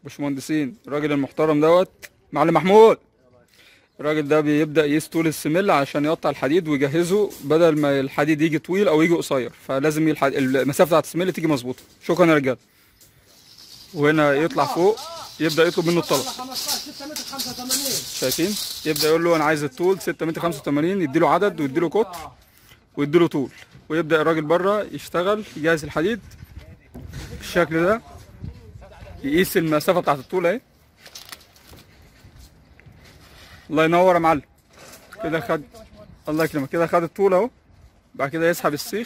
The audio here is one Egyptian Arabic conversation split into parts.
باشمهندسين الراجل المحترم دوت معلم محمود الراجل ده بيبدا يقيس طول السمل عشان يقطع الحديد ويجهزه بدل ما الحديد يجي طويل او يجي قصير فلازم الحد... المسافه بتاعت السمل تيجي مظبوطه شكرا يا رجاله وهنا يطلع فوق يبدا يطلب منه الطلب 15 6 متر 85 شايفين يبدا يقول له انا عايز الطول 6 متر 85 يديله عدد ويديله قطر ويديله طول ويبدا الراجل بره يشتغل يجهز الحديد بالشكل ده يقيس المسافه بتاعت الطول اهي الله ينور يا معلم كده خد الله يكرمك كده خد الطول اهو بعد كده يسحب السيخ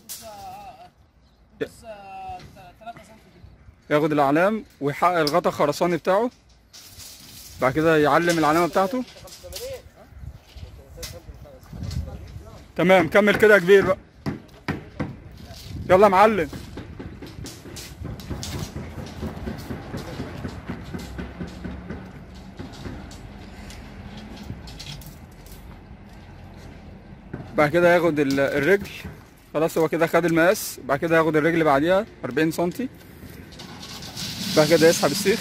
ياخد الاعلام ويحقق الغطا الخرساني بتاعه بعد كده يعلم العلامه بتاعته تمام كمل كده يا كبير بقى يلا يا معلم بعد كده ياخد ال- الرجل خلاص هو كده خد المقاس بعد كده ياخد الرجل بعديها 40 سنتي بعد كده يسحب السيخ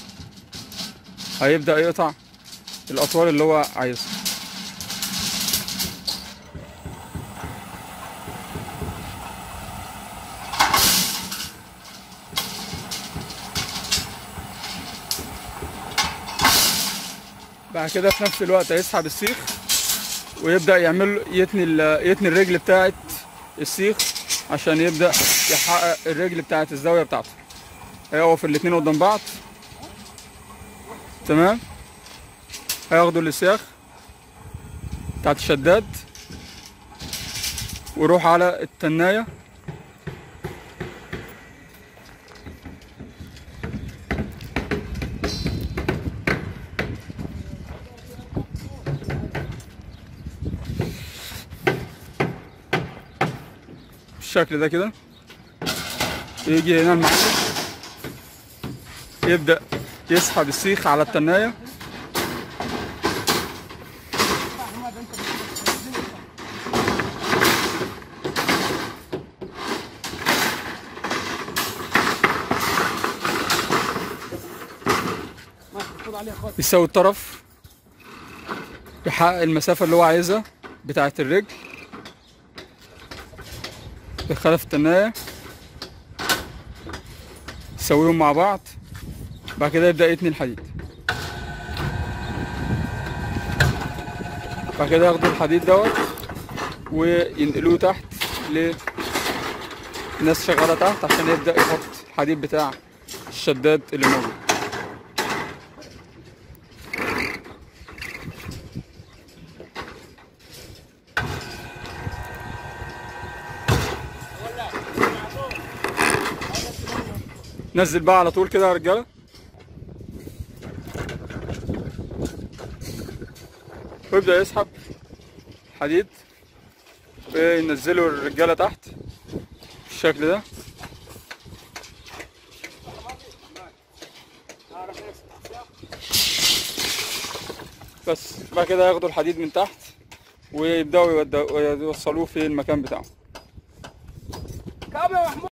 هيبدأ يقطع الأطوال اللي هو عايزها بعد كده في نفس الوقت هيسحب السيخ ويبدأ يعمل يتني ال- يتني الرجل بتاعت السيخ عشان يبدأ يحقق الرجل بتاعت الزاوية بتاعته هيقف الاتنين قدام بعض تمام هياخدوا السياخ بتاعت الشداد ويروح على التناية بالشكل ده كده يجي هنا المعلم يبدأ يسحب السيخ على التناية خد عليه خد يساوي الطرف يحقق المسافة اللي هو عايزها بتاعة الرجل يدخلها في التناية يسويهم مع بعض بعد كده يبدأ يتني الحديد بعد كده ياخدوا الحديد دوت وينقلوه تحت لناس شغالة تحت عشان يبدأ يحط الحديد بتاع الشداد اللي موجود نزل بقى على طول كده يا رجاله ويبدأ يسحب حديد وينزله الرجاله تحت بالشكل ده بس بعد كده ياخدوا الحديد من تحت ويبدأوا يودوا- يوصلوه في المكان بتاعه كام يا محمود